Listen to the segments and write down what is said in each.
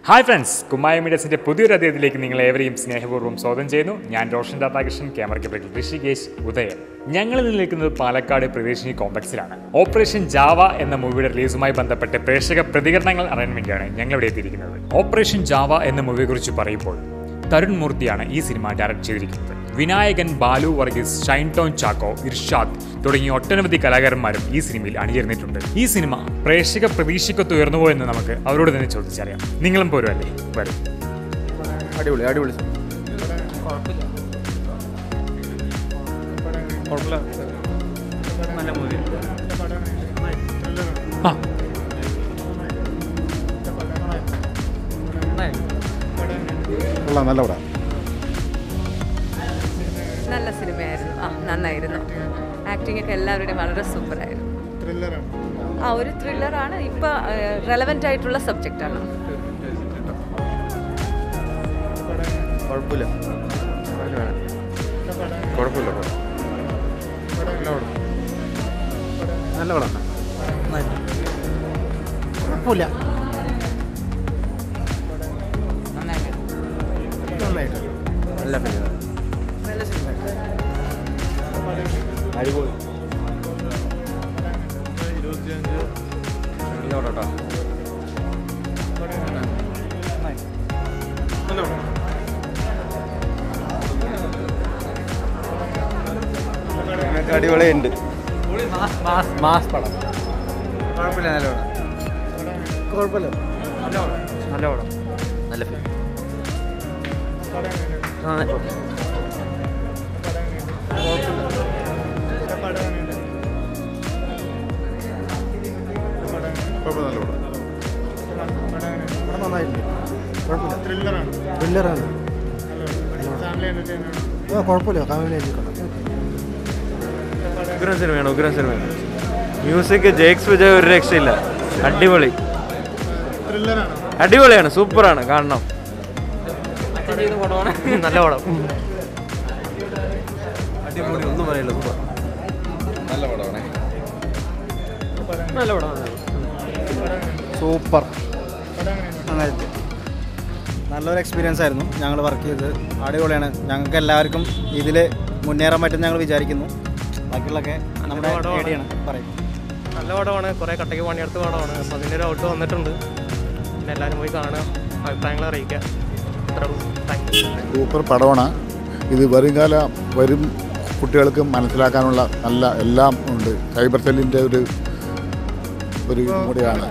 Hi friends കുമ്മായ മീഡിയസിന്റെ പുതിയൊരു അധ്യായത്തിലേക്ക് നിങ്ങൾ ഏവരെയും സ്നേഹപൂർവ്വം സ്വാഗതം ചെയ്യുന്നു ഞാൻ റോഷൻ രാധാകൃഷ്ണൻ ക്യാമറയ്ക്ക് പിറകിൽ ഋഷികേശ് ഉദയൻ ഞങ്ങൾ ഇന്ന് നിൽക്കുന്നത് പാലക്കാട് പ്രദേശിനി കോംപ്ലക്സിലാണ് ഓപ്പറേഷൻ ജാവ എന്ന മൂവിയുടെ റിലീസുമായി ബന്ധപ്പെട്ട് പ്രേക്ഷക പ്രതികരണങ്ങൾ അറിയാൻ വേണ്ടിയാണ് ഞങ്ങൾ ഇവിടെ എത്തിയിരിക്കുന്നത് ഓപ്പറേഷൻ ജാവ എന്ന മൂവിയെക്കുറിച്ച് പറയുമ്പോൾ തരുൺ മൂർത്തിയാണ് ഈ സിനിമ ഡയറക്ട് ചെയ്തിരിക്കുന്നത് വിനായകൻ ബാലു വർഗീസ് ഷൈൻ ടോൺ ചാക്കോ ഇർഷാദ് തുടങ്ങിയ ഒട്ടനവധി കലാകാരന്മാരും ഈ സിനിമയിൽ അണിചേർന്നിട്ടുണ്ട് ഈ സിനിമ പ്രേക്ഷക പ്രതീക്ഷയ്ക്കൊത്ത് ഉയർന്നുവോ എന്ന് നമുക്ക് അവരോട് തന്നെ ചോദിച്ചറിയാം നിങ്ങളും പോരുമല്ലേ വരും അടിപൊളി അടിപൊളി നല്ല മൂവി ആ കൊള്ളാം നല്ല പടം നല്ല സിനിമയായിരുന്നു ആ നന്നായിരുന്നു ആക്ടിംഗ് ഒക്കെ എല്ലാവരുടെയും വളരെ സൂപ്പറായിരുന്നു ആ ഒരു ത്രില്ലറാണ് ഇപ്പൊ റെലവെന്റ് ആയിട്ടുള്ള സബ്ജക്റ്റ് ആണ് കുഴപ്പമില്ല കുഴപ്പമില്ല നല്ല പടം കുഴപ്പമില്ല നല്ല ഫിലിം അടിപൊളി നല്ല പടം കേട്ടോ അടിപൊളിയുണ്ട് മാസ് പടം കുഴപ്പമില്ല നല്ല പടം കുഴപ്പമില്ല നല്ല പടം നല്ല പടം നല്ല ഫിലിം ത്രില്ലറാണ് ആ കുഴപ്പമില്ല ഫാമിലി ഉഗ്രം സിനിമയാണ് ഉഗ്രം സിനിമയാണ് മ്യൂസിക് ജേക്സ് വിജയ് ഒരു രക്ഷയില്ല അടിപൊളി അടിപൊളിയാണ് സൂപ്പറാണ് കാണണം നല്ല പടം അടിപൊളി ഒന്നും പറയില്ല സൂപ്പർ നല്ല പടമാണേ നല്ല പടം സൂപ്പർ നന്നായിട്ട് നല്ലൊരു എക്സ്പീരിയൻസ് ആയിരുന്നു ഞങ്ങൾ വർക്ക് ചെയ്തത് അടിപൊളിയാണ് ഞങ്ങൾക്ക് എല്ലാവർക്കും ഇതിൽ മുന്നേറാൻ പറ്റും ഞങ്ങൾ വിചാരിക്കുന്നു ബാക്കിയുള്ളതൊക്കെ നമ്മുടെ പടമാണ്. ഐഡിയാണ് പറയും നല്ല പടമാണ് കുറേ കട്ടയ്ക്ക് പണിയെടുത്ത പടമാണ് അപ്പോൾ അതിൻ്റെ ഒരു ഔട്ട് വന്നിട്ടുണ്ട് പിന്നെ എല്ലാവരും പോയി കാണുക അഭിപ്രായങ്ങൾ അറിയിക്കുക അത്രേ ഉള്ളൂ താങ്ക് യു സൂപ്പർ പടമാണ് ഇത് വരുംകാല വരും കുട്ടികൾക്ക് മനസ്സിലാക്കാനുള്ള നല്ല എല്ലാം ഉണ്ട് സൈബർ സെല്ലിൻ്റെ ഒരു ഒരു കൂടിയാണ്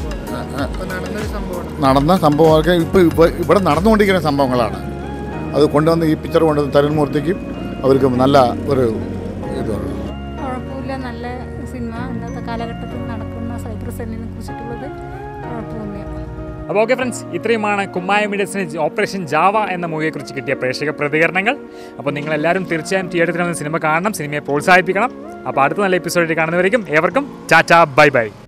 നടന്ന സംഭവമൊക്കെ ഇപ്പോൾ ഇവിടെ നടന്നുകൊണ്ടിരിക്കുന്ന സംഭവങ്ങളാണ് അത് കൊണ്ടുവന്ന് ഈ പിക്ചർ കൊണ്ടുവന്ന് തരുൺമൂർത്തിക്കും അവർക്ക് നല്ല ഒരു ഇതുണ്ട് കുഴപ്പമില്ല നല്ല സിനിമ ഇന്നത്തെ കാലഘട്ടത്തിൽ നടക്കുന്ന സൈബർ സെല്ലിനെ കുറിച്ചിട്ടുള്ളത് കുഴപ്പമൊന്നുമില്ല അപ്പോൾ ഓക്കെ ഫ്രണ്ട്സ് ഇത്രയുമാണ് കുമ്മായ മീഡിയസിന് ഓപ്പറേഷൻ ജാവ എന്ന മൂവിയെക്കുറിച്ച് കിട്ടിയ പ്രേക്ഷക പ്രതികരണങ്ങൾ അപ്പോൾ നിങ്ങളെല്ലാവരും തീർച്ചയായും തിയേറ്ററിൽ വന്ന് സിനിമ കാണണം സിനിമയെ പ്രോത്സാഹിപ്പിക്കണം അപ്പോൾ അടുത്ത നല്ല എപ്പിസോഡിൽ കാണുന്നവരേക്കും ഏവർക്കും ചാച്ചാ ബൈ ബൈ